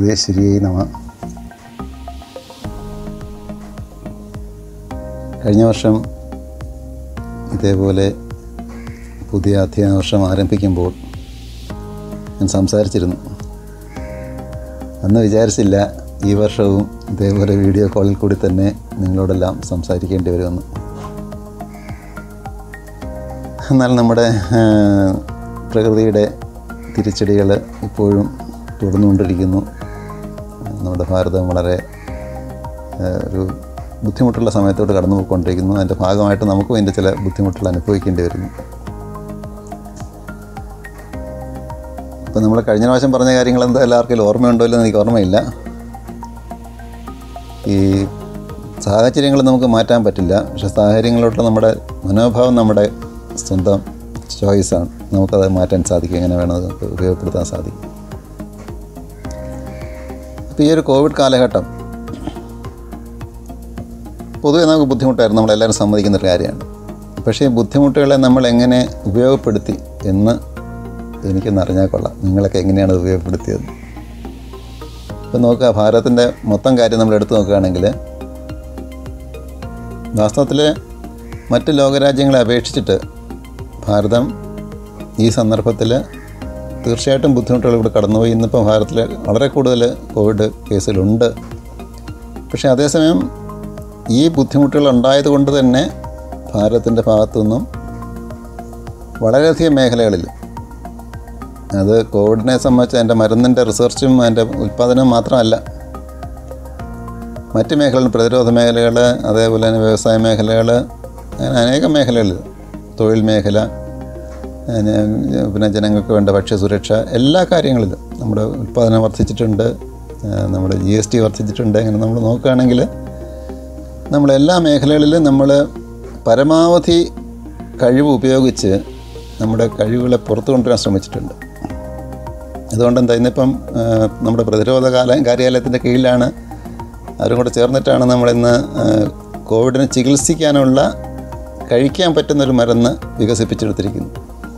സർവേശ്വരിയെ നമ കഴിഞ്ഞ വർഷം ഇതേപോലെ പുതിയ അധ്യയന വർഷം ആരംഭിക്കുമ്പോൾ ഞാൻ സംസാരിച്ചിരുന്നു അന്ന് വിചാരിച്ചില്ല ഈ വർഷവും ഇതേപോലെ വീഡിയോ കോളിൽ കൂടി തന്നെ നിങ്ങളോടെല്ലാം സംസാരിക്കേണ്ടി വരുമെന്ന് എന്നാൽ നമ്മുടെ ആ, പ്രകൃതിയുടെ തിരിച്ചടികൾ ഇപ്പോഴും തുടർന്നുകൊണ്ടിരിക്കുന്നു നമ്മുടെ ഭാരതം വളരെ ആ, ഒരു ബുദ്ധിമുട്ടുള്ള സമയത്തോട് കടന്നു പോയിക്കൊണ്ടിരിക്കുന്നു അതിൻ്റെ ഭാഗമായിട്ട് നമുക്കും അതിൻ്റെ ചില ബുദ്ധിമുട്ടുകൾ അനുഭവിക്കേണ്ടി വരുന്നു ഇപ്പം നമ്മൾ കഴിഞ്ഞ പ്രാവശ്യം പറഞ്ഞ കാര്യങ്ങൾ എന്താ എല്ലാവർക്കും ഓർമ്മയുണ്ടോ ഇല്ലെന്ന് എനിക്ക് ഓർമ്മയില്ല ഈ സാഹചര്യങ്ങൾ നമുക്ക് മാറ്റാൻ പറ്റില്ല പക്ഷെ സാഹചര്യങ്ങളോട്ടുള്ള നമ്മുടെ മനോഭാവം നമ്മുടെ സ്വന്തം ചോയ്സാണ് നമുക്കത് മാറ്റാൻ സാധിക്കും എങ്ങനെ വേണം അത് ഉപയോഗപ്പെടുത്താൻ സാധിക്കും അപ്പോൾ ഈ ഒരു കോവിഡ് കാലഘട്ടം പൊതുവെ നമുക്ക് ബുദ്ധിമുട്ടായിരുന്നു നമ്മളെല്ലാവരും സമ്മതിക്കുന്ന ഒരു കാര്യമാണ് പക്ഷേ ഈ ബുദ്ധിമുട്ടുകളെ നമ്മൾ എങ്ങനെ ഉപയോഗപ്പെടുത്തി എന്ന് എനിക്കൊന്ന് അറിഞ്ഞാൽ കൊള്ളാം നിങ്ങളൊക്കെ എങ്ങനെയാണ് അത് ഉപയോഗപ്പെടുത്തിയത് ഇപ്പം നോക്കുക ഭാരതത്തിൻ്റെ മൊത്തം കാര്യം നമ്മൾ എടുത്തു നോക്കുകയാണെങ്കിൽ വാസ്തവത്തിൽ മറ്റ് ലോകരാജ്യങ്ങളെ അപേക്ഷിച്ചിട്ട് ഭാരതം ഈ സന്ദർഭത്തിൽ തീർച്ചയായിട്ടും ബുദ്ധിമുട്ടുകൾ ഇവിടെ കടന്നുപോയി ഇന്നിപ്പോൾ ഭാരതത്തിൽ വളരെ കൂടുതൽ കോവിഡ് കേസുകളുണ്ട് പക്ഷേ അതേസമയം ഈ ബുദ്ധിമുട്ടുകൾ ഉണ്ടായത് കൊണ്ട് തന്നെ ഭാരതത്തിൻ്റെ ഭാഗത്തു നിന്നും വളരെയധികം മേഖലകളിൽ അത് കോവിഡിനെ സംബന്ധിച്ച് അതിൻ്റെ മരുന്നിൻ്റെ റിസർച്ചും അതിൻ്റെ ഉൽപ്പാദനവും മാത്രമല്ല മറ്റ് മേഖലകൾ പ്രതിരോധ മേഖലകൾ അതേപോലെ തന്നെ വ്യവസായ മേഖലകൾ അങ്ങനെ അനേകം മേഖലകളിൽ തൊഴിൽ മേഖല പിന്നെ പിന്നെ ജനങ്ങൾക്ക് വേണ്ട ഭക്ഷ്യസുരക്ഷ എല്ലാ കാര്യങ്ങളിലും നമ്മുടെ ഉൽപ്പാദനം വർദ്ധിച്ചിട്ടുണ്ട് ആ, നമ്മുടെ ജി എസ് ടി വർദ്ധിച്ചിട്ടുണ്ട് അങ്ങനെ നമ്മൾ നോക്കുകയാണെങ്കിൽ നമ്മളെല്ലാ മേഖലകളിലും നമ്മൾ പരമാവധി കഴിവ് ഉപയോഗിച്ച് നമ്മുടെ കഴിവുകളെ പുറത്തു കൊണ്ടുവരാൻ ശ്രമിച്ചിട്ടുണ്ട് അതുകൊണ്ട് എന്താ ഇന്നിപ്പം ആ, നമ്മുടെ പ്രതിരോധ കാല കാര്യാലയത്തിൻ്റെ കീഴിലാണ് അവരും കൂടെ ചേർന്നിട്ടാണ് നമ്മളിന്ന് ആ, കോവിഡിനെ ചികിത്സിക്കാനുള്ള കഴിക്കാൻ പറ്റുന്നൊരു മരുന്ന് വികസിപ്പിച്ചെടുത്തിരിക്കുന്നത്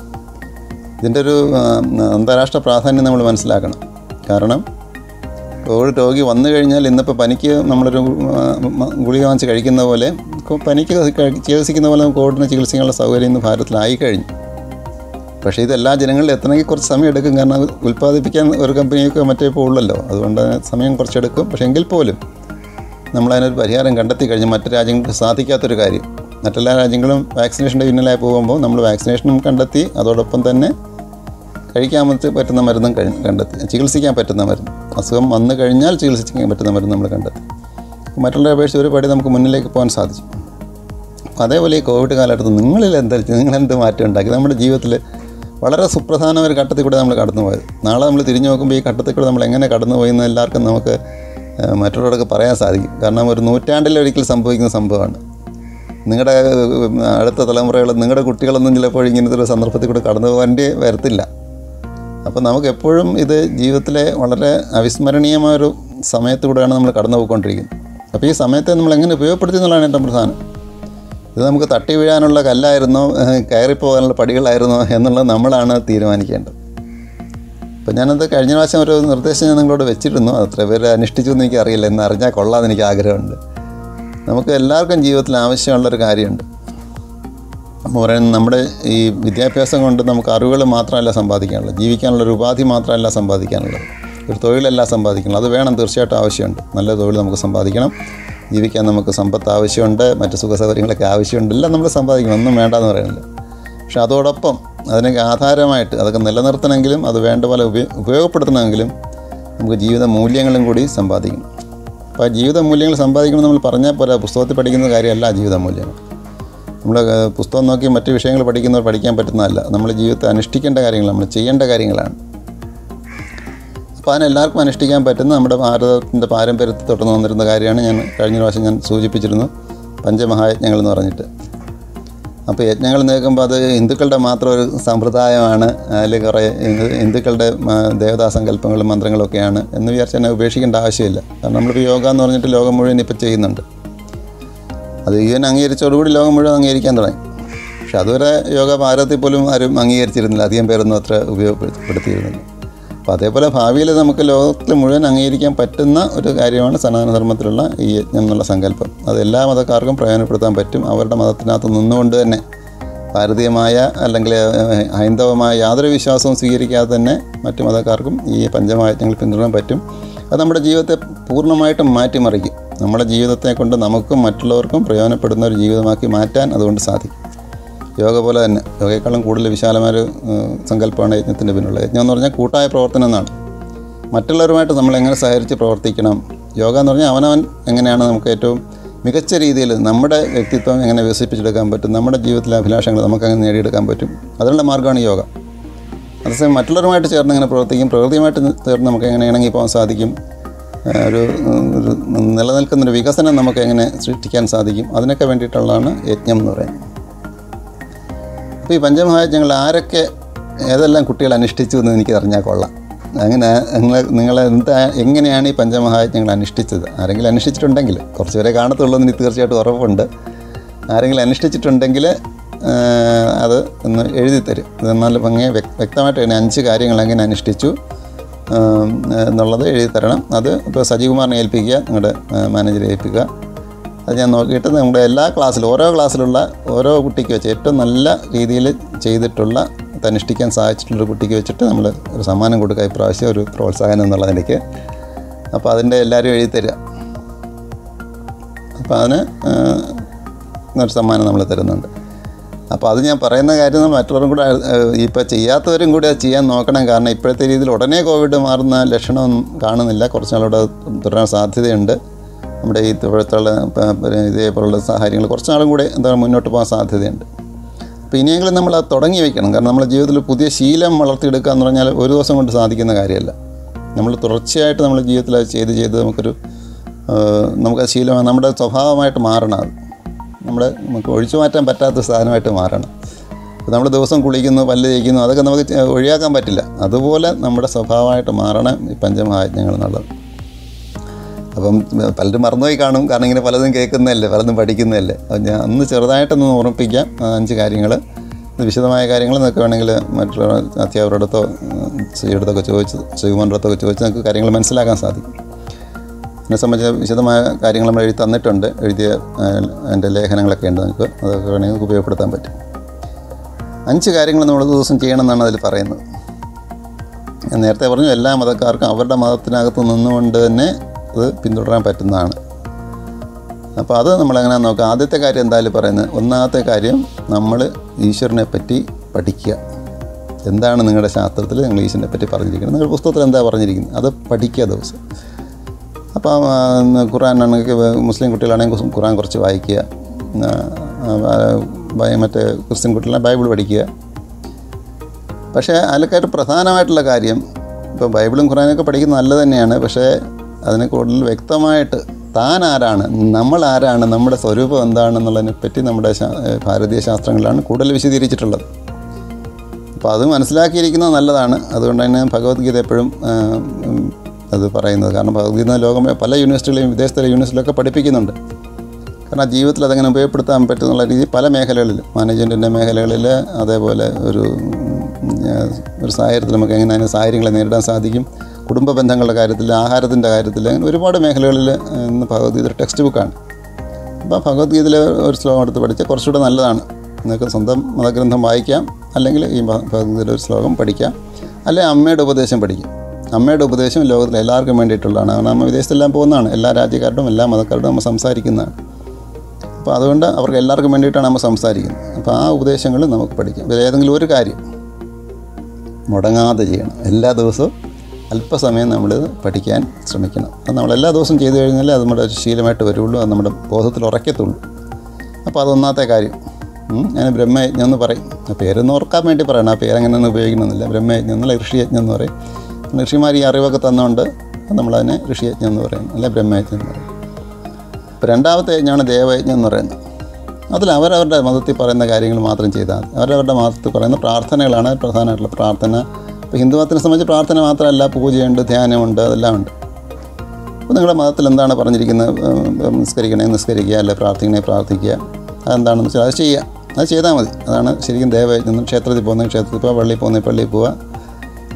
ഇതിൻ്റെ ഒരു ആ, അന്താരാഷ്ട്ര പ്രാധാന്യം നമ്മൾ മനസ്സിലാക്കണം കാരണം കോവിഡ് രോഗി വന്നു കഴിഞ്ഞാൽ ഇന്നിപ്പോൾ പനിക്ക് നമ്മളൊരു ആ, മ- ഗുളിക വാങ്ങിച്ച് കഴിക്കുന്ന പോലെ കൊ- പനിക്ക് കഴി- ചികിത്സിക്കുന്ന പോലെ കോവിഡിനെ ചികിത്സിക്കാനുള്ള സൗകര്യം ഇന്ന് ഭാരതത്തിലായി കഴിഞ്ഞു പക്ഷേ ഇത് എല്ലാ ജനങ്ങളിലും എത്തണമെങ്കിൽ കുറച്ച് സമയം എടുക്കും കാരണം അത് ഉൽപ്പാദിപ്പിക്കാൻ ഒരു കമ്പനിയൊക്കെ മറ്റേ ഇപ്പോൾ ഉള്ളല്ലോ അതുകൊണ്ട് സമയം കുറച്ചെടുക്കും പക്ഷേ എങ്കിൽ പോലും നമ്മളതിനൊരു പരിഹാരം കണ്ടെത്തി കഴിഞ്ഞ് മറ്റു രാജ്യങ്ങൾക്ക് സാധിക്കാത്തൊരു കാര്യം മറ്റെല്ലാ രാജ്യങ്ങളും വാക്സിനേഷൻ്റെ പിന്നിലായി പോകുമ്പോൾ നമ്മൾ വാക്സിനേഷനും കണ്ടെത്തി അതോടൊപ്പം തന്നെ കഴിക്കാൻ പറ്റ- പറ്റുന്ന മരുന്നും കഴി- കണ്ടെത്തി ചികിത്സിക്കാൻ പറ്റുന്ന മരുന്ന് അസുഖം വന്നു കഴിഞ്ഞാൽ ചികിത്സിക്കാൻ പറ്റുന്ന മരുന്ന് നമ്മൾ കണ്ടെത്തി മറ്റുള്ളവരെ അപേക്ഷിച്ച് ഒരു പടി നമുക്ക് മുന്നിലേക്ക് പോകാൻ സാധിച്ചു അപ്പോൾ അതേപോലെ ഈ കോവിഡ് കാലഘട്ടത്തിൽ നിങ്ങളിൽ എന്താ നിങ്ങളെന്ത് മാറ്റം ഉണ്ടാക്കി നമ്മുടെ ജീവിതത്തിൽ വളരെ സുപ്രധാന ഒരു ഘട്ടത്തിൽ കൂടെ നമ്മൾ കടന്നു പോയത് നാളെ നമ്മൾ തിരിഞ്ഞു നോക്കുമ്പോൾ ഈ ഘട്ടത്തിൽ കൂടെ നമ്മൾ എങ്ങനെ കടന്നു പോയി എന്ന് എല്ലാവർക്കും നമുക്ക് ഏഹ്, മറ്റുള്ളവരൊക്കെ പറയാൻ സാധിക്കും കാരണം ഒരു നൂറ്റാണ്ടിലൊരിക്കൽ സംഭവിക്കുന്ന സംഭവമാണ് നിങ്ങളുടെ ഏഹ്, അടുത്ത തലമുറകൾ നിങ്ങളുടെ കുട്ടികളൊന്നും ചിലപ്പോൾ ഇങ്ങനത്തെ ഒരു സന്ദർഭത്തിൽ കൂടെ കടന്നു പോകേണ്ടി വരത്തില്ല അപ്പോൾ നമുക്ക് എപ്പോഴും ഇത് ജീവിതത്തിലെ വളരെ അവിസ്മരണീയമായൊരു സമയത്തൂടെയാണ് നമ്മൾ കടന്നു പോയിക്കൊണ്ടിരിക്കുന്നത് അപ്പോൾ ഈ സമയത്തെ നമ്മൾ എങ്ങനെ ഉപയോഗപ്പെടുത്തി എന്നുള്ളതാണ് ഏറ്റവും പ്രധാനം ഇത് നമുക്ക് തട്ടി വീഴാനുള്ള കല്ലായിരുന്നോ ഏഹ്, കയറിപ്പോകാനുള്ള പടികളായിരുന്നോ എന്നുള്ളത് നമ്മളാണ് തീരുമാനിക്കേണ്ടത് അപ്പോൾ ഞാനത് കഴിഞ്ഞ പ്രാവശ്യം ഒരു നിർദ്ദേശം ഞാൻ നിങ്ങളോട് വെച്ചിരുന്നു അത് എത്ര പേര് അനുഷ്ഠിച്ചു എന്ന് എനിക്ക് അറിയില്ല എന്ന് അറിഞ്ഞാൽ കൊള്ളാമെന്ന് എനിക്ക് ആഗ്രഹമുണ്ട് നമുക്ക് എല്ലാവർക്കും ജീവിതത്തിൽ ആവശ്യമുള്ളൊരു കാര്യമുണ്ട് എന്ന് പറയുന്നത് നമ്മുടെ ഈ വിദ്യാഭ്യാസം കൊണ്ട് നമുക്ക് അറിവുകൾ മാത്രമല്ല സമ്പാദിക്കാനുള്ളത് ജീവിക്കാനുള്ള ഒരു ഉപാധി മാത്രമല്ല സമ്പാദിക്കാനുള്ളത് ഒരു തൊഴിലല്ല സമ്പാദിക്കണം അത് വേണം തീർച്ചയായിട്ടും ആവശ്യമുണ്ട് നല്ല തൊഴിൽ നമുക്ക് സമ്പാദിക്കണം ജീവിക്കാൻ നമുക്ക് സമ്പത്ത് ആവശ്യമുണ്ട് മറ്റ് സുഖ സൗകര്യങ്ങളൊക്കെ ആവശ്യമുണ്ട് എല്ലാം നമ്മൾ സമ്പാദിക്കണം ഒന്നും വേണ്ടെന്ന് പറയുന്നില്ല പക്ഷെ അതോടൊപ്പം അതിനൊക്കെ ആധാരമായിട്ട് അതൊക്കെ നിലനിർത്തണമെങ്കിലും അത് വേണ്ട പോലെ ഉപയോ ഉപയോഗപ്പെടുത്തണമെങ്കിലും നമുക്ക് ജീവിത മൂല്യങ്ങളും കൂടി സമ്പാദിക്കണം അപ്പോൾ ആ ജീവിത മൂല്യങ്ങൾ സമ്പാദിക്കണം നമ്മൾ പറഞ്ഞാൽ പോരാ പുസ്തകത്തിൽ പഠിക്കുന്ന കാര്യമല്ല ജീവിത മൂല്യങ്ങൾ നമ്മൾ ഏഹ്, പുസ്തകം നോക്കി മറ്റ് വിഷയങ്ങൾ പഠിക്കുന്നവർ പഠിക്കാൻ പറ്റുന്നതല്ല നമ്മൾ ജീവിതത്തെ അനുഷ്ഠിക്കേണ്ട കാര്യങ്ങൾ നമ്മൾ ചെയ്യേണ്ട കാര്യങ്ങളാണ് അപ്പോൾ അതിനെല്ലാവർക്കും അനുഷ്ഠിക്കാൻ പറ്റുന്ന നമ്മുടെ ഭാരതത്തിൻ്റെ പാരമ്പര്യത്തിൽ തുടർന്ന് വന്നിരുന്ന കാര്യമാണ് ഞാൻ കഴിഞ്ഞ പ്രാവശ്യം ഞാൻ സൂചിപ്പിച്ചിരുന്നു പഞ്ചമഹായജ്ഞങ്ങൾ എന്ന് പറഞ്ഞിട്ട് അപ്പോൾ യജ്ഞങ്ങൾ നോക്കുമ്പോൾ അത് ഹിന്ദുക്കളുടെ മാത്രം ഒരു സമ്പ്രദായമാണ് അതിൽ കുറേ ഹിന്ദു- ഹിന്ദുക്കളുടെ ആ, ദേവതാ സങ്കല്പങ്ങളും മന്ത്രങ്ങളൊക്കെയാണ് എന്ന് വിചാരിച്ച് തന്നെ ഉപേക്ഷിക്കേണ്ട ആവശ്യമില്ല കാരണം നമ്മളിപ്പോൾ യോഗ എന്ന് പറഞ്ഞിട്ട് ലോകം മുഴുവൻ ഇപ്പോൾ ചെയ്യുന്നുണ്ട് അത് ഈവൻ അംഗീകരിച്ചതോടുകൂടി ലോകം മുഴുവൻ അംഗീകരിക്കാൻ തുടങ്ങി പക്ഷെ അതുവരെ യോഗ ഭാരതത്തിൽ പോലും ആരും അംഗീകരിച്ചിരുന്നില്ല അധികം പേരൊന്നും അത്ര ഉപയോഗപ്പെടുത്തിയിരുന്നില്ല അപ്പോൾ അതേപോലെ ഭാവിയിൽ നമുക്ക് ലോകത്തിൽ മുഴുവൻ അംഗീകരിക്കാൻ പറ്റുന്ന ഒരു കാര്യമാണ് സനാതനധർമ്മത്തിലുള്ള ഈ യജ്ഞം എന്നുള്ള സങ്കല്പം അത് എല്ലാ മതക്കാർക്കും പ്രയോജനപ്പെടുത്താൻ പറ്റും അവരുടെ മതത്തിനകത്ത് നിന്നുകൊണ്ട് തന്നെ ഭാരതീയമായ അല്ലെങ്കിൽ ഏഹ്, ഹൈന്ദവമായ യാതൊരു വിശ്വാസവും സ്വീകരിക്കാതെ തന്നെ മറ്റു മതക്കാർക്കും ഈ പഞ്ചമയജ്ഞങ്ങൾ പിന്തുടരാൻ പറ്റും അത് നമ്മുടെ ജീവിതത്തെ പൂർണ്ണമായിട്ടും മാറ്റിമറിക്കും നമ്മുടെ ജീവിതത്തെ കൊണ്ട് നമുക്കും മറ്റുള്ളവർക്കും പ്രയോജനപ്പെടുന്ന ഒരു ജീവിതമാക്കി മാറ്റാൻ അതുകൊണ്ട് സാധിക്കും യോഗ പോലെ തന്നെ യോഗയെക്കാളും കൂടുതൽ വിശാലമായൊരു ഏഹ്, സങ്കല്പമാണ് യജ്ഞത്തിൻ്റെ പിന്നിലുള്ള യജ്ഞം എന്ന് പറഞ്ഞാൽ കൂട്ടായ പ്രവർത്തനം എന്നാണ് മറ്റുള്ളവരുമായിട്ട് നമ്മൾ എങ്ങനെ സഹകരിച്ച് പ്രവർത്തിക്കണം യോഗ എന്ന് പറഞ്ഞാൽ അവനവൻ എങ്ങനെയാണ് നമുക്ക് ഏറ്റവും മികച്ച രീതിയിൽ നമ്മുടെ വ്യക്തിത്വം എങ്ങനെ വികസിപ്പിച്ചെടുക്കാൻ പറ്റും നമ്മുടെ ജീവിതത്തിലെ അഭിലാഷങ്ങൾ നമുക്ക് അങ്ങനെ നേടിയെടുക്കാൻ പറ്റും അതിനുള്ള മാർഗ്ഗമാണ് യോഗ അതേസമയം മറ്റുള്ളവരുമായിട്ട് ചേർന്ന് എങ്ങനെ പ്രവർത്തിക്കും പ്രകൃതിയുമായിട്ട് ചേർന്ന് നമുക്ക് എങ്ങനെ ഇണങ്ങി പോകാൻ സാധിക്കും ഏഹ് ഒരു ഒരു നിലനിൽക്കുന്നൊരു വികസനം നമുക്ക് എങ്ങനെ സൃഷ്ടിക്കാൻ സാധിക്കും അതിനൊക്കെ വേണ്ടിയിട്ടുള്ളതാണ് യജ്ഞം എന്ന് പറയുന്നത് അപ്പോൾ ഈ പഞ്ചമഹായജ്ഞങ്ങൾ ആരൊക്കെ ഏതെല്ലാം കുട്ടികൾ അനുഷ്ഠിച്ചു എന്ന് എനിക്ക് അറിഞ്ഞാൽ കൊള്ളാം അങ്ങനെ നിങ്ങൾ നിങ്ങൾ എന്താ എങ്ങനെയാണ് ഈ പഞ്ചമഹായജ്ഞങ്ങൾ അനുഷ്ഠിച്ചത് ആരെങ്കിലും അനുഷ്ഠിച്ചിട്ടുണ്ടെങ്കിൽ കുറച്ച് പേരെ കാണത്തുള്ളൂ എന്ന് എനിക്ക് തീർച്ചയായിട്ടും ഉറപ്പുണ്ട് ആരെങ്കിലും അനുഷ്ഠിച്ചിട്ടുണ്ടെങ്കിൽ ഏഹ്, അത് ഒന്ന് എഴുതി തരും ഇതെന്നാൽ ഭംഗി വ്യക്തമായിട്ട് തന്നെ അഞ്ച് കാര്യങ്ങൾ എങ്ങനെ അനുഷ്ഠിച്ചു ഏഹ്, എന്നുള്ളത് എഴുതി തരണം അത് ഇപ്പോൾ സജീവകുമാറിനെ ഏൽപ്പിക്കുക നിങ്ങളുടെ മാനേജറെ ഏൽപ്പിക്കുക അത് ഞാൻ നോക്കിയിട്ട് നമ്മുടെ എല്ലാ ക്ലാസ്സിലും ഓരോ ക്ലാസ്സിലുള്ള ഓരോ കുട്ടിക്ക് വെച്ച് ഏറ്റവും നല്ല രീതിയിൽ ചെയ്തിട്ടുള്ള തനിഷ്ഠിക്കാൻ സാധിച്ചിട്ടുള്ള കുട്ടിക്ക് വെച്ചിട്ട് നമ്മൾ ഒരു സമ്മാനം കൊടുക്കുക ഇപ്രാവശ്യം ഒരു പ്രോത്സാഹനം എന്നുള്ള നിലയ്ക്ക് അപ്പോൾ അതിൻ്റെ എല്ലാവരും എഴുതി തരിക അപ്പോൾ അതിന് ഒരു സമ്മാനം നമ്മൾ തരുന്നുണ്ട് അപ്പോൾ അത് ഞാൻ പറയുന്ന കാര്യം നമ്മൾ മറ്റുള്ളവരും കൂടെ ഇപ്പോൾ ചെയ്യാത്തവരും കൂടി അത് ചെയ്യാൻ നോക്കണം കാരണം ഇപ്പോഴത്തെ രീതിയിൽ ഉടനെ കോവിഡ് മാറുന്ന ലക്ഷണമൊന്നും കാണുന്നില്ല കുറച്ച് നാളോടെ അത് തുടരാൻ സാധ്യതയുണ്ട് നമ്മുടെ ഈ ഇപ്പോഴത്തുള്ള ഇതേപോലുള്ള സാഹചര്യങ്ങൾ കുറച്ച് നാളും കൂടെ എന്താ മുന്നോട്ട് പോകാൻ സാധ്യതയുണ്ട് അപ്പോൾ ഇനിയെങ്കിലും നമ്മൾ അത് തുടങ്ങി വയ്ക്കണം കാരണം നമ്മുടെ ജീവിതത്തിൽ പുതിയ ശീലം വളർത്തിയെടുക്കുക എന്ന് പറഞ്ഞാൽ ഒരു ദിവസം കൊണ്ട് സാധിക്കുന്ന കാര്യമല്ല നമ്മൾ തുടർച്ചയായിട്ട് നമ്മുടെ ജീവിതത്തിൽ അത് ചെയ്ത് ചെയ്ത് നമുക്കൊരു ആ, നമുക്കത് ശീലമാണ് നമ്മുടെ സ്വഭാവമായിട്ട് മാറണം അത് നമ്മുടെ നമുക്ക് ഒഴിച്ചു മാറ്റാൻ പറ്റാത്ത സാധനമായിട്ട് മാറണം അപ്പോൾ നമ്മൾ ദിവസം കുളിക്കുന്നു പല്ല് തേക്കുന്നു അതൊക്കെ നമുക്ക് ചെ- ഒഴിവാക്കാൻ പറ്റില്ല അതുപോലെ നമ്മുടെ സ്വഭാവമായിട്ട് മാറണം ഈ പഞ്ചമഹായജ്ഞങ്ങൾ എന്നുള്ളത് അപ്പം പലരും മറന്നുപോയി കാണും കാരണം ഇങ്ങനെ പലതും കേൾക്കുന്നതല്ലേ പലതും പഠിക്കുന്നതല്ലേ അപ്പം ഞാൻ ഒന്ന് ചെറുതായിട്ടൊന്ന് ഓർമ്മിപ്പിക്കാം ആ അഞ്ച് കാര്യങ്ങൾ വിശദമായ കാര്യങ്ങൾ നിങ്ങൾക്ക് വേണമെങ്കിൽ മറ്റുള്ള അധ്യാപകരുടെ അടുത്തോ ശ്രീയുടെ അടുത്തൊക്കെ ചോദിച്ച് ശ്രീകുമാറിൻ്റെ അടുത്തൊക്കെ ചോദിച്ച് നിങ്ങൾക്ക് കാര്യങ്ങൾ മനസ്സിലാക്കാൻ സാധിക്കും എന്നെ സംബന്ധിച്ച വിശദമായ കാര്യങ്ങൾ നമ്മൾ എഴുതി തന്നിട്ടുണ്ട് എഴുതിയ ആ, എൻ്റെ ലേഖനങ്ങളൊക്കെ ഉണ്ട് നിങ്ങൾക്ക് അതൊക്കെ വേണമെങ്കിൽ നിങ്ങൾക്ക് ഉപയോഗപ്പെടുത്താൻ പറ്റും അഞ്ച് കാര്യങ്ങൾ നമ്മൾ ഒരു ദിവസം ചെയ്യണമെന്നാണ് അതിൽ പറയുന്നത് ഞാൻ നേരത്തെ പറഞ്ഞു എല്ലാ മതക്കാർക്കും അവരുടെ മതത്തിനകത്ത് നിന്നുകൊണ്ട് തന്നെ അത് പിന്തുടരാൻ പറ്റുന്നതാണ് അപ്പോൾ അത് നമ്മളെങ്ങനെ നോക്കാം ആദ്യത്തെ കാര്യം എന്തായാലും പറയുന്നത് ഒന്നാമത്തെ കാര്യം നമ്മൾ ഈശ്വരനെ പറ്റി പഠിക്കുക എന്താണ് നിങ്ങളുടെ ശാസ്ത്രത്തിൽ നിങ്ങൾ ഈശ്വരനെ പറ്റി പറഞ്ഞിരിക്കുന്നത് നിങ്ങളുടെ പുസ്തകത്തിൽ എന്താ പറഞ്ഞിരിക്കുന്നത് അത് പഠിക്കുക ദിവസം അപ്പം ആ, ഖുറാൻ ആണെങ്കിൽ മുസ്ലിം കുട്ടികളാണെങ്കിൽ ഖുറാൻ കുറച്ച് വായിക്കുക ആ, ആ, ബൈ- മറ്റേ ക്രിസ്ത്യൻ കുട്ടികളാണെങ്കിൽ ബൈബിൾ പഠിക്കുക പക്ഷേ അതിലൊക്കെയായിട്ട് പ്രധാനമായിട്ടുള്ള കാര്യം ഇപ്പോൾ ബൈബിളും ഖുറാനൊക്കെ പഠിക്കുന്നത് നല്ലത് തന്നെയാണ് പക്ഷേ അതിനെ കൂടുതൽ വ്യക്തമായിട്ട് താൻ ആരാണ് നമ്മൾ ആരാണ് നമ്മുടെ സ്വരൂപം എന്താണെന്നുള്ളതിനെ പറ്റി നമ്മുടെ ശാ- ഏഹ് ഭാരതീയ ശാസ്ത്രങ്ങളിലാണ് കൂടുതൽ വിശദീകരിച്ചിട്ടുള്ളത് അപ്പോൾ അത് മനസ്സിലാക്കിയിരിക്കുന്നത് നല്ലതാണ് അതുകൊണ്ട് തന്നെ ഭഗവത്ഗീത എപ്പോഴും ആ, ഉം, അത് പറയുന്നത് കാരണം ഭഗവത്ഗീത ലോകം പല യൂണിവേഴ്സിറ്റികളെയും വിദേശത്തിലെ യൂണിവേഴ്സിറ്റിയിലൊക്കെ പഠിപ്പിക്കുന്നുണ്ട് കാരണം ആ ജീവിതത്തിൽ അതെങ്ങനെ ഉപയോഗപ്പെടുത്താൻ പറ്റുന്നുള്ള രീതി പല മേഖലകളിൽ മാനേജ്മെൻറ്റിൻ്റെ മേഖലകളിൽ അതേപോലെ ഒരു ഉം, ഒരു സാഹചര്യത്തിൽ നമുക്ക് എങ്ങനെ അതിന് സാഹചര്യങ്ങളെ നേരിടാൻ സാധിക്കും കുടുംബ ബന്ധങ്ങളുടെ കാര്യത്തിൽ ആഹാരത്തിൻ്റെ കാര്യത്തിൽ അങ്ങനെ ഒരുപാട് മേഖലകളിൽ ഇന്ന് ഭഗവത്ഗീത ഒരു ടെക്സ്റ്റ് ബുക്കാണ് അപ്പോൾ ഭഗവത്ഗീതയിലെ ഒരു ശ്ലോകം എടുത്ത് പഠിച്ചാൽ കുറച്ചുകൂടെ നല്ലതാണ് നിങ്ങൾക്ക് സ്വന്തം മതഗ്രന്ഥം വായിക്കാം അല്ലെങ്കിൽ ഈ ഭ- ഭഗവത്ഗീതയിലെ ഒരു ശ്ലോകം പഠിക്കാം അല്ലെങ്കിൽ അമ്മയുടെ ഉപദേശം പഠിക്കാം അമ്മയുടെ ഉപദേശം ലോകത്തിൽ എല്ലാവർക്കും വേണ്ടിയിട്ടുള്ളതാണ് കാരണം അമ്മ വിദേശത്തെല്ലാം പോകുന്നതാണ് എല്ലാ രാജ്യക്കാരുടെയും എല്ലാ മതക്കാരുടെയും നമ്മൾ സംസാരിക്കുന്നതാണ് അപ്പോൾ അതുകൊണ്ട് അവർക്ക് എല്ലാവർക്കും വേണ്ടിയിട്ടാണ് നമ്മൾ സംസാരിക്കുന്നത് അപ്പോൾ ആ ഉപദേശങ്ങൾ നമുക്ക് പഠിക്കാം ഇതിൽ ഏതെങ്കിലും ഒരു കാര്യം മുടങ്ങാതെ ചെയ്യണം എല്ലാ ദിവസവും അല്പസമയം നമ്മളിത് പഠിക്കാൻ ശ്രമിക്കണം അത് നമ്മൾ എല്ലാ ദിവസവും ചെയ്തു കഴിഞ്ഞാൽ അത് നമ്മുടെ ഒരു ശീലമായിട്ട് വരുള്ളൂ അത് നമ്മുടെ ബോധത്തിൽ ഉറക്കത്തുള്ളൂ അപ്പോൾ അതൊന്നാമത്തെ കാര്യം ഉം, ഞാൻ ബ്രഹ്മയജ്ഞം എന്ന് പറയും ആ പേരൊന്ന് ഓർക്കാൻ വേണ്ടി പറയണം ആ പേരങ്ങനെയൊന്നും ഉപയോഗിക്കണമെന്നില്ല ബ്രഹ്മയജ്ഞം എന്നുള്ള ഋഷിയജ്ഞം എന്ന് പറയും ഋഷിമാർ ഈ അറിവൊക്കെ തന്നുകൊണ്ട് നമ്മളതിനെ ഋഷിയജ്ഞം എന്ന് പറയും അല്ലെ ബ്രഹ്മയജ്ഞം എന്ന് പറയും ഇപ്പോൾ രണ്ടാമത്തെ യജ്ഞമാണ് ദേവയജ്ഞം എന്ന് പറയുന്നത് അതിൽ അവരവരുടെ മതത്തിൽ പറയുന്ന കാര്യങ്ങൾ മാത്രം ചെയ്താൽ മതി അവരവരുടെ മതത്തിൽ പറയുന്ന പ്രാർത്ഥനകളാണ് പ്രധാനമായിട്ടുള്ള പ്രാർത്ഥന ഇപ്പോൾ ഹിന്ദു മതത്തിനെ സംബന്ധിച്ച് പ്രാർത്ഥന മാത്രമല്ല പൂജയുണ്ട് ധ്യാനമുണ്ട് അതെല്ലാം ഉണ്ട് അപ്പോൾ നിങ്ങളുടെ മതത്തിൽ എന്താണ് പറഞ്ഞിരിക്കുന്നത് ഉം, നിസ്കരിക്കണേ നിസ്കരിക്കുക അല്ലെ പ്രാർത്ഥിക്കണേ പ്രാർത്ഥിക്കുക അതെന്താണെന്ന് വെച്ചാൽ അത് ചെയ്യുക അത് ചെയ്താൽ മതി അതാണ് ശരിക്കും ദേവയജ്ഞം ക്ഷേത്രത്തിൽ പോകുന്ന ക്ഷേത്രത്തിൽ പോവുക പള്ളിയിൽ പോകുന്ന പള്ളിയിൽ പോവുക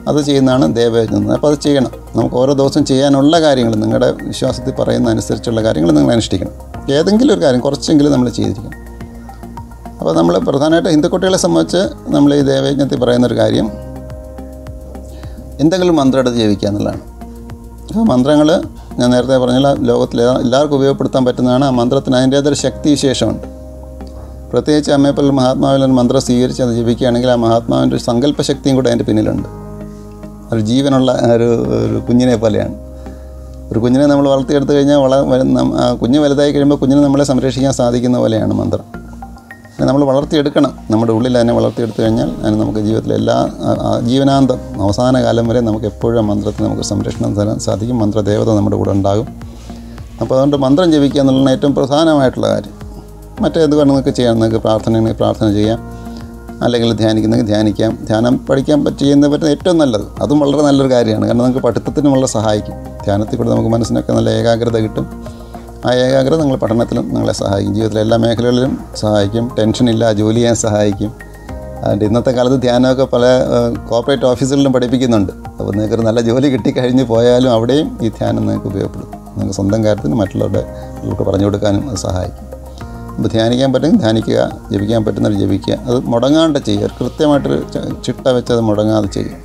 അത് ചെയ്യുന്നതാണ് ദേവയജ്ഞം അപ്പോൾ അത് ചെയ്യണം നമുക്ക് ഓരോ ദിവസം ചെയ്യാനുള്ള കാര്യങ്ങൾ നിങ്ങളുടെ വിശ്വാസത്തിൽ പറയുന്ന അനുസരിച്ചുള്ള കാര്യങ്ങൾ നിങ്ങൾ അനുഷ്ഠിക്കണം ഏതെങ്കിലും ഒരു കാര്യം കുറച്ചെങ്കിലും നമ്മൾ ചെയ്തിരിക്കണം അപ്പോൾ നമ്മൾ പ്രധാനമായിട്ട് ഹിന്ദു കുട്ടികളെ സംബന്ധിച്ച് നമ്മൾ ഈ ദേവയജ്ഞത്തിൽ പറയുന്നൊരു കാര്യം എന്തെങ്കിലും മന്ത്രം എടുത്ത് ജപിക്കുക എന്നുള്ളതാണ് ആ മന്ത്രങ്ങൾ ഞാൻ നേരത്തെ പറഞ്ഞ ലോകത്തിൽ എല്ലാവർക്കും ഉപയോഗപ്പെടുത്താൻ പറ്റുന്നതാണ് ആ മന്ത്രത്തിന് അതിൻ്റേതൊരു ശക്തി വിശേഷമുണ്ട് പ്രത്യേകിച്ച് അമ്മയെപ്പോലെ മഹാത്മാവിൽ ഒരു മന്ത്രം സ്വീകരിച്ച് അത് ജപിക്കുകയാണെങ്കിൽ ആ മഹാത്മാവിൻ്റെ ഒരു സങ്കല്പ ശക്തിയും കൂടെ അതിൻ്റെ പിന്നിലുണ്ട് ഒരു ജീവനുള്ള ഒരു ഒരു കുഞ്ഞിനെ പോലെയാണ് ഒരു കുഞ്ഞിനെ നമ്മൾ വളർത്തിയെടുത്തു കഴിഞ്ഞാൽ വള വ- നം- ആ കുഞ്ഞ് വലുതായി കഴിയുമ്പോൾ കുഞ്ഞിനെ നമ്മളെ സംരക്ഷിക്കാൻ സാധിക്കുന്ന പോലെയാണ് മന്ത്രം പിന്നെ നമ്മൾ വളർത്തിയെടുക്കണം നമ്മുടെ ഉള്ളിൽ അതിനെ വളർത്തിയെടുത്തു കഴിഞ്ഞാൽ അതിന് നമുക്ക് ജീവിതത്തിലെ എല്ലാ ആ, ആ, ജീവനാന്തം അവസാന കാലം വരെ നമുക്ക് എപ്പോഴും ആ മന്ത്രത്തിന് നമുക്ക് സംരക്ഷണം തരാൻ സാധിക്കും മന്ത്രദേവത നമ്മുടെ കൂടെ ഉണ്ടാകും അപ്പോൾ അതുകൊണ്ട് മന്ത്രം ജപിക്കുക എന്നുള്ളതാണ് ഏറ്റവും പ്രധാനമായിട്ടുള്ള കാര്യം മറ്റേത് നിങ്ങൾക്ക് ചെയ്യാം നിങ്ങൾക്ക് പ്രാർത്ഥനയാണെങ്കിൽ പ്രാർത്ഥന ചെയ്യാം അല്ലെങ്കിൽ ധ്യാനിക്കുന്നെങ്കിൽ ധ്യാനിക്കാം ധ്യാനം പഠിക്കാൻ പറ്റി ചെയ്യുന്നത് പറ്റുന്ന ഏറ്റവും നല്ലത് അതും വളരെ നല്ലൊരു കാര്യമാണ് കാരണം നമുക്ക് പഠിത്തത്തിന് വളരെ സഹായിക്കും ധ്യാനത്തിൽ കൂടെ നമുക്ക് മനസ്സിനൊക്കെ നല്ല ഏകാഗ്രത കിട്ടും ആ ഏകാഗ്രത നിങ്ങൾ പഠനത്തിലും നിങ്ങളെ സഹായിക്കും ജീവിതത്തിലെ എല്ലാ മേഖലകളിലും സഹായിക്കും ടെൻഷനില്ല ജോലി ചെയ്യാൻ സഹായിക്കും അതുകൊണ്ട് ഇന്നത്തെ കാലത്ത് ധ്യാനമൊക്കെ പല കോർപ്പറേറ്റ് ഓഫീസുകളിലും പഠിപ്പിക്കുന്നുണ്ട് അപ്പോൾ നിങ്ങൾക്ക് ഒരു നല്ല ജോലി കിട്ടിക്കഴിഞ്ഞ് പോയാലും അവിടെയും ഈ ധ്യാനം നിങ്ങൾക്ക് ഉപയോഗപ്പെടും നിങ്ങൾക്ക് സ്വന്തം കാര്യത്തിന് മറ്റുള്ളവരുടെ അവർക്ക് പറഞ്ഞു കൊടുക്കാനും അത് സഹായിക്കും അപ്പോൾ ധ്യാനിക്കാൻ പറ്റുമെങ്കിൽ ധ്യാനിക്കുക ജപിക്കാൻ പറ്റുന്നവർ ജപിക്കുക അത് മുടങ്ങാണ്ട് ചെയ്യുക ഒരു കൃത്യമായിട്ടൊരു ച- ചിട്ട വെച്ച് അത് മുടങ്ങാതെ ചെയ്യുക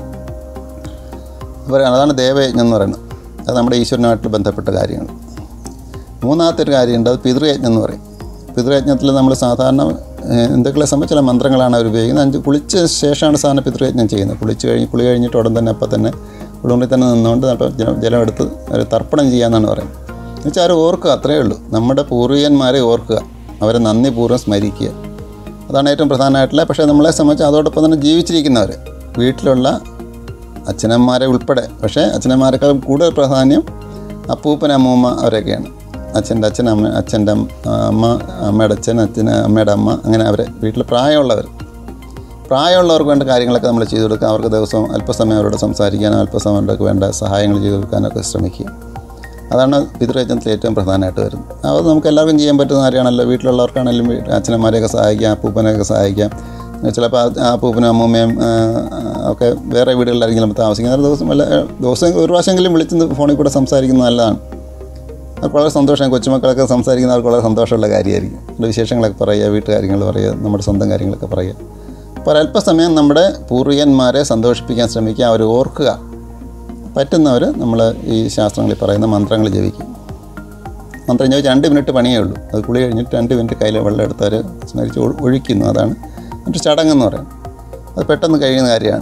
അപ്പോൾ അതാണ് ദേവയജ്ഞം എന്ന് പറയുന്നത് അത് നമ്മുടെ ഈശ്വരനുമായിട്ട് ബന്ധപ്പെട്ട കാര്യങ്ങൾ മൂന്നാമത്തെ ഒരു കാര്യമുണ്ട് അത് പിതൃയജ്ഞം എന്ന് പറയും പിതൃയജ്ഞത്തിൽ നമ്മൾ സാധാരണ ഏഹ്, ഹിന്ദുക്കളെ സംബന്ധിച്ച് ചില മന്ത്രങ്ങളാണ് അവർ ഉപയോഗിക്കുന്നത് അഞ്ച് കുളിച്ച ശേഷമാണ് സാധാരണ പിതൃയജ്ഞം ചെയ്യുന്നത് കുളിച്ച് കഴിഞ്ഞ് കുളി കഴിഞ്ഞിട്ട് ഉടൻ തന്നെ അപ്പം തന്നെ കുളിമുറിൽ തന്നെ നിന്നുകൊണ്ട് അപ്പോൾ ജലം ജലം എടുത്ത് ഒരു തർപ്പണം ചെയ്യാമെന്നാണ് പറയുന്നത് എന്നുവെച്ചാൽ അവർ ഓർക്കുക അത്രയേ ഉള്ളൂ നമ്മുടെ പൂർവികന്മാരെ ഓർക്കുക അവരെ നന്ദിപൂർവ്വം സ്മരിക്കുക അതാണ് ഏറ്റവും പ്രധാനമായിട്ടുള്ള പക്ഷേ നമ്മളെ സംബന്ധിച്ച് അതോടൊപ്പം തന്നെ ജീവിച്ചിരിക്കുന്നവർ വീട്ടിലുള്ള അച്ഛനമ്മമാരെ ഉൾപ്പെടെ പക്ഷേ അച്ഛനമ്മമാരെക്കാളും കൂടുതൽ പ്രാധാന്യം അപ്പൂപ്പൻ അമ്മൂമ്മ അവരൊക്കെയാണ് അച്ഛൻ്റെ അച്ഛൻ അമ്മ അച്ഛൻ്റെ അമ്മ അമ്മയുടെ അച്ഛൻ അച്ഛന് അമ്മയുടെ അമ്മ അങ്ങനെ അവരെ വീട്ടിൽ പ്രായമുള്ളവർ പ്രായമുള്ളവർക്ക് വേണ്ട കാര്യങ്ങളൊക്കെ നമ്മൾ ചെയ്തു കൊടുക്കുക അവർക്ക് ദിവസവും അല്പസമയം അവരോട് സംസാരിക്കാനോ അല്പസമയം അവർക്ക് വേണ്ട സഹായങ്ങൾ ചെയ്തു കൊടുക്കാനൊക്കെ ശ്രമിക്കുക അതാണ് പിതൃയജ്ഞത്തിൽ ഏറ്റവും പ്രധാനമായിട്ട് വരുന്നത് അത് നമുക്ക് എല്ലാവർക്കും ചെയ്യാൻ പറ്റുന്ന കാര്യമാണല്ലോ വീട്ടിലുള്ളവർക്കാണെങ്കിലും വീ- അച്ഛനമ്മമാരെയൊക്കെ സഹായിക്കാം അപ്പൂപ്പനെയൊക്കെ സഹായിക്കാം ചിലപ്പോൾ ആ- ആ അപ്പൂപ്പനും അമ്മൂമ്മയും ആ, ഒക്കെ വേറെ വീടുകളിലായിരിക്കും താമസിക്കുന്നത് ഒരു ദിവസം വല്ല ദിവസം ഒരു പ്രാവശ്യമെങ്കിലും വിളിച്ച് ഫോണിൽ കൂടെ സംസാരിക്കുന്നത് നല്ലതാണ് അവർക്ക് വളരെ സന്തോഷം കൊച്ചുമക്കളൊക്കെ സംസാരിക്കുന്ന അവർക്ക് വളരെ സന്തോഷമുള്ള കാര്യമായിരിക്കും അവരുടെ വിശേഷങ്ങളൊക്കെ പറയുക വീട്ടുകാര്യങ്ങൾ പറയുക നമ്മുടെ സ്വന്തം കാര്യങ്ങളൊക്കെ പറയുക അപ്പോൾ ഒരല്പസമയം നമ്മുടെ പൂർവികന്മാരെ സന്തോഷിപ്പിക്കാൻ ശ്രമിക്കുക അവർ ഓർക്കുക പറ്റുന്നവർ നമ്മൾ ഈ ശാസ്ത്രങ്ങളിൽ പറയുന്ന മന്ത്രങ്ങൾ ജപിക്കും മന്ത്രം ജപിച്ച് രണ്ട് മിനിറ്റ് പണിയേ ഉള്ളൂ അത് കുളി കഴിഞ്ഞിട്ട് രണ്ട് മിനിറ്റ് കയ്യിൽ വെള്ളം എടുത്തവർ സ്മരിച്ച് ഒഴി- ഒഴിക്കുന്നു അതാണ് ഒരു ചടങ്ങെന്ന് പറയുന്നത് അത് പെട്ടെന്ന് കഴിയുന്ന കാര്യമാണ്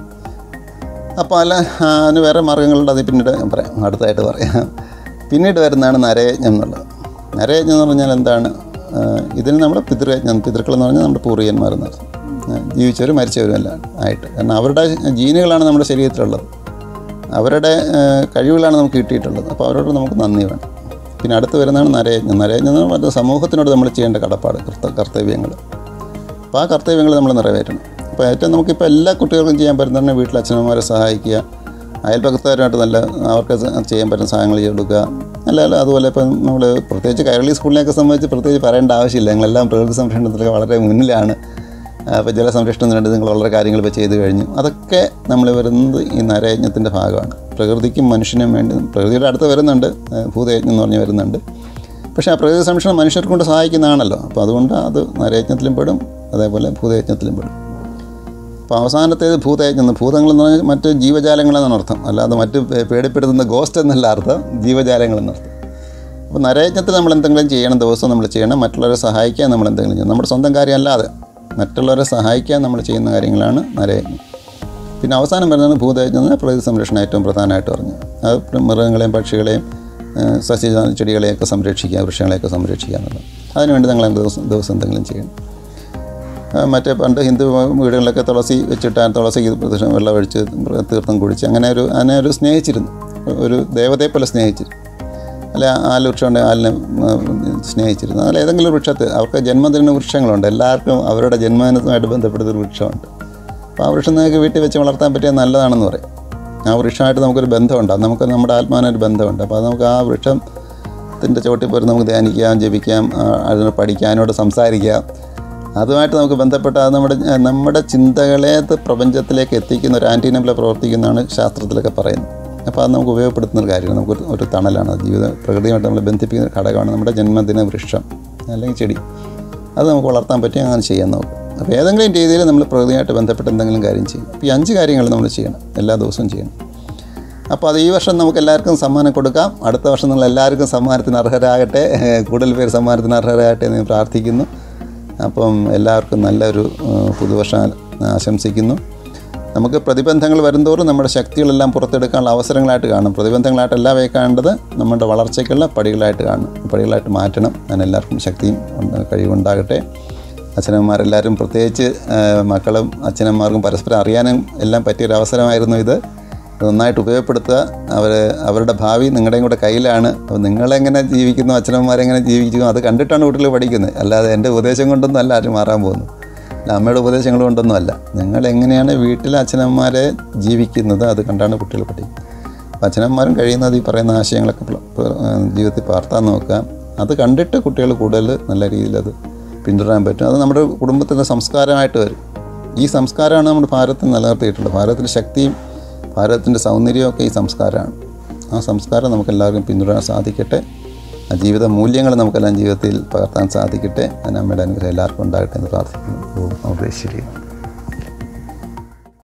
അപ്പോൾ അല്ല ആ, അതിന് വേറെ മാർഗ്ഗങ്ങളുണ്ട് അത് പിന്നീട് ഞാൻ പറയാം അടുത്തായിട്ട് പറയാം പിന്നീട് വരുന്നതാണ് നരയജ്ഞം എന്നുള്ളത് നരയജ്ഞം എന്ന് പറഞ്ഞാൽ എന്താണ് ആ, ഇതിന് നമ്മൾ പിതൃയജ്ഞം പിതൃക്കൾ എന്ന് പറഞ്ഞാൽ നമ്മുടെ പൂർവികന്മാരെന്ന് അർത്ഥം ആ, ജീവിച്ചവരും മരിച്ചവരും എല്ലാം ആയിട്ട് കാരണം അവരുടെ ജീനുകളാണ് നമ്മുടെ ശരീരത്തിലുള്ളത് അവരുടെ ആ, കഴിവുകളാണ് നമുക്ക് കിട്ടിയിട്ടുള്ളത് അപ്പോൾ അവരോട് നമുക്ക് നന്ദി വേണം പിന്നെ അടുത്ത് വരുന്നതാണ് നരയജ്ഞം നരയജ്ഞം എന്ന് പറഞ്ഞാൽ സമൂഹത്തിനോട് നമ്മൾ ചെയ്യേണ്ട കടപ്പാട് കർത്ത കർത്തവ്യങ്ങൾ അപ്പോൾ ആ കർത്തവ്യങ്ങൾ നമ്മൾ നിറവേറ്റണം അപ്പോൾ ഏറ്റവും നമുക്കിപ്പോൾ എല്ലാ കുട്ടികൾക്കും ചെയ്യാൻ പറ്റുന്നതാണ് വീട്ടിൽ അച്ഛനമ്മമാരെ സഹായിക്കുക അയൽപക്കത്തുകാരുമായിട്ട് നല്ല അവർക്ക് സ- ചെയ്യാൻ പറ്റുന്ന സഹായങ്ങൾ ചെയ്ത് കൊടുക്കുക അല്ല അല്ല അതുപോലെ ഇപ്പം നമ്മൾ പ്രത്യേകിച്ച് കൈരളി സ്കൂളിനെയൊക്കെ സംബന്ധിച്ച് പ്രത്യേകിച്ച് പറയേണ്ട ആവശ്യമില്ല ഞങ്ങളെല്ലാം പ്രകൃതി സംരക്ഷണത്തിലൊക്കെ വളരെ മുന്നിലാണ് അപ്പോൾ ജലസംരക്ഷണത്തിന് വേണ്ടി നിങ്ങൾ വളരെ കാര്യങ്ങൾ ഇപ്പോൾ ചെയ്തു കഴിഞ്ഞു അതൊക്കെ നമ്മൾ വരുന്നത് ഈ നരയജ്ഞത്തിൻ്റെ ഭാഗമാണ് പ്രകൃതിക്കും മനുഷ്യനും വേണ്ടി പ്രകൃതിയുടെ അടുത്ത് വരുന്നുണ്ട് ഏഹ് ഭൂതയജ്ഞം എന്ന് പറഞ്ഞ് വരുന്നുണ്ട് പക്ഷേ ആ പ്രകൃതി സംരക്ഷണം മനുഷ്യർക്ക് കൊണ്ട് സഹായിക്കുന്നതാണല്ലോ അപ്പോൾ അതുകൊണ്ട് അത് നരയജ്ഞത്തിലും പെടും അതേപോലെ ഭൂതയജ്ഞത്തിലും പെടും അപ്പോൾ അവസാനത്തേത് ഭൂതയജ്ഞം ഭൂതങ്ങൾ എന്ന് പറഞ്ഞാൽ മറ്റ് ജീവജാലങ്ങളെന്നാണ് അർത്ഥം അല്ലാതെ മറ്റ് പേ- പേടിപ്പെടുത്തുന്ന ഗോസ്റ്റ് എന്നല്ല അർത്ഥം ജീവജാലങ്ങൾ എന്നർത്ഥം അപ്പോൾ നരയജ്ഞത്തിൽ നമ്മൾ എന്തെങ്കിലും ചെയ്യണം ദിവസവും നമ്മൾ ചെയ്യണം മറ്റുള്ളവരെ സഹായിക്കാൻ നമ്മൾ എന്തെങ്കിലും ചെയ്യണം നമ്മുടെ സ്വന്തം കാര്യമല്ലാതെ മറ്റുള്ളവരെ സഹായിക്കാൻ നമ്മൾ ചെയ്യുന്ന കാര്യങ്ങളാണ് നരയജ്ഞം പിന്നെ അവസാനം വരുന്നത് ഭൂതയജ്ഞം എന്ന് പറഞ്ഞാൽ പ്രകൃതി സംരക്ഷണം ഏറ്റവും പ്രധാനമായിട്ട് പറഞ്ഞു അത് മൃഗങ്ങളെയും പക്ഷികളെയും ഏഹ് സസ്യ ചെടികളെയൊക്കെ സംരക്ഷിക്കുക വൃക്ഷങ്ങളെയൊക്കെ സംരക്ഷിക്കുക എന്നുള്ളത് അതിനുവേണ്ടി നിങ്ങൾ ദിവസം ദിവസം എന്തെങ്കിലും ചെയ്യണം ആ, മറ്റേ പണ്ട് ഹിന്ദു വീടുകളിലൊക്കെ തുളസി വെച്ചിട്ട് ആ തുളസിക്ക് പ്രദക്ഷിണം വെള്ളം ഒഴിച്ച് തീർത്ഥം കുടിച്ച് അങ്ങനെ ഒരു അതിനെ ഒരു സ്നേഹിച്ചിരുന്നു ഒരു ദേവതയെ പോലെ സ്നേഹിച്ചിരുന്നു അല്ലെ ആല് വൃക്ഷമുണ്ട് ആലിനെ ഉം, സ്നേഹിച്ചിരുന്നു അതിൽ ഏതെങ്കിലും ഒരു വൃക്ഷത്തെ അവർക്ക് ജന്മദിന വൃക്ഷങ്ങളുണ്ട് എല്ലാവർക്കും അവരുടെ ജന്മദിനവുമായിട്ട് ബന്ധപ്പെടുന്ന ഒരു വൃക്ഷമുണ്ട് അപ്പോൾ ആ വൃക്ഷം നിങ്ങൾക്ക് വീട്ടിൽ വെച്ച് വളർത്താൻ പറ്റിയാൽ നല്ലതാണെന്ന് പറയും ആ വൃക്ഷമായിട്ട് നമുക്കൊരു ബന്ധമുണ്ട് അത് നമുക്ക് നമ്മുടെ ആത്മാവിനൊരു ബന്ധമുണ്ട് അപ്പോൾ അത് നമുക്ക് ആ വൃക്ഷത്തിൻ്റെ ചോട്ടിൽ പോയി നമുക്ക് ധ്യാനിക്കാം ജപിക്കാം ആ, അതിനോട് പഠിക്കാം അതിനോട് സംസാരിക്കാം അതുമായിട്ട് നമുക്ക് ബന്ധപ്പെട്ട അത് നമ്മുടെ നമ്മുടെ ചിന്തകളെ അത് പ്രപഞ്ചത്തിലേക്ക് എത്തിക്കുന്ന ഒരു ആൻറ്റിനമ്പിലെ പ്രവർത്തിക്കുന്നതാണ് ശാസ്ത്രത്തിലൊക്കെ പറയുന്നത് അപ്പോൾ അത് നമുക്ക് ഉപയോഗപ്പെടുത്തുന്ന ഒരു കാര്യമാണ് നമുക്ക് ഒരു- ഒരു തണലാണ് അത് ജീവിത പ്രകൃതിയുമായിട്ട് നമ്മൾ ബന്ധിപ്പിക്കുന്ന ഒരു ഘടകമാണ് നമ്മുടെ ജന്മദിന വൃക്ഷം അല്ലെങ്കിൽ ചെടി അത് നമുക്ക് വളർത്താൻ പറ്റി അങ്ങനെ ചെയ്യാൻ നോക്കും അപ്പോൾ ഏതെങ്കിലും രീതിയിൽ നമ്മൾ പ്രകൃതിയായിട്ട് ബന്ധപ്പെട്ട് എന്തെങ്കിലും കാര്യം ചെയ്യും അപ്പോൾ ഈ അഞ്ച് കാര്യങ്ങൾ നമ്മൾ ചെയ്യണം എല്ലാ ദിവസവും ചെയ്യണം അപ്പോൾ അത് ഈ വർഷം നമുക്ക് എല്ലാവർക്കും സമ്മാനം കൊടുക്കാം അടുത്ത വർഷം നിങ്ങൾ എല്ലാവർക്കും സമ്മാനത്തിന് അർഹരാകട്ടെ ഏഹ് കൂടുതൽ പേര് സമ്മാനത്തിന് അർഹരാകട്ടെ എന്ന് ഞാൻ പ്രാർത്ഥിക്കുന്നു അപ്പം എല്ലാവർക്കും നല്ലൊരു ഏഹ് പുതുവർഷം ആശംസിക്കുന്നു നമുക്ക് പ്രതിബന്ധങ്ങൾ വരുന്തോറും നമ്മുടെ ശക്തികളെല്ലാം പുറത്തെടുക്കാനുള്ള അവസരങ്ങളായിട്ട് കാണും പ്രതിബന്ധങ്ങളായിട്ടല്ല അവയെ കാണേണ്ടത് നമ്മുടെ വളർച്ചയ്ക്കുള്ള പടികളായിട്ട് കാണും പടികളായിട്ട് മാറ്റണം അതിന് എല്ലാവർക്കും ശക്തിയും ഉണ്ട്, കഴിവുണ്ടാകട്ടെ അച്ഛനമ്മമാരെല്ലാവരും പ്രത്യേകിച്ച് ആ, മക്കളും അച്ഛനമ്മമാർക്കും പരസ്പരം അറിയാനും എല്ലാം പറ്റിയൊരു അവസരമായിരുന്നു ഇത് അത് നന്നായിട്ട് ഉപയോഗപ്പെടുത്തുക അവർ അവരുടെ ഭാവി നിങ്ങളുടെയും കൂടെ കയ്യിലാണ് അപ്പോൾ നിങ്ങളെങ്ങനെ ജീവിക്കുന്നു അച്ഛനമ്മമാരെങ്ങനെ ജീവിക്കുന്നു അത് കണ്ടിട്ടാണ് കുട്ടികൾ പഠിക്കുന്നത് അല്ലാതെ എൻ്റെ ഉപദേശം കൊണ്ടൊന്നും അല്ല ആരും മാറാൻ പോകുന്നു അല്ല അമ്മയുടെ ഉപദേശങ്ങൾ കൊണ്ടൊന്നും അല്ല നിങ്ങൾ എങ്ങനെയാണ് വീട്ടിലെ അച്ഛനമ്മമാരെ ജീവിക്കുന്നത് അത് കണ്ടാണ് കുട്ടികൾ പഠിക്കുന്നത് അപ്പോൾ അച്ഛനമ്മമാരും കഴിയുന്നത് ഈ പറയുന്ന ആശയങ്ങളൊക്കെ പ്ല- പ്ര- ആ, ജീവിതത്തിൽ പകർത്താൻ നോക്കുക അത് കണ്ടിട്ട് കുട്ടികൾ കൂടുതൽ നല്ല രീതിയിൽ അത് പിന്തുടരാൻ പറ്റും അത് നമ്മുടെ കുടുംബത്തിൻ്റെ സംസ്കാരമായിട്ട് വരും ഈ സംസ്കാരമാണ് നമ്മുടെ ഭാരതത്തിൽ നിലനിർത്തിയിട്ടുള്ളത് ഭാരതത്തിൻ്റെ ശക്തിയും ഭാരതത്തിൻ്റെ സൗന്ദര്യമൊക്കെ ഈ സംസ്കാരമാണ് ആ സംസ്കാരം നമുക്ക് എല്ലാവർക്കും പിന്തുടരാൻ സാധിക്കട്ടെ ആ ജീവിത മൂല്യങ്ങൾ നമുക്കെല്ലാം ജീവിതത്തിൽ പകർത്താൻ സാധിക്കട്ടെ അതിന് അമ്മയുടെ അനുഗ്രഹം എല്ലാവർക്കും ഉണ്ടാകട്ടെ എന്ന് പ്രാർത്ഥിക്കുന്നു ഓം അമൃതേശ്വരി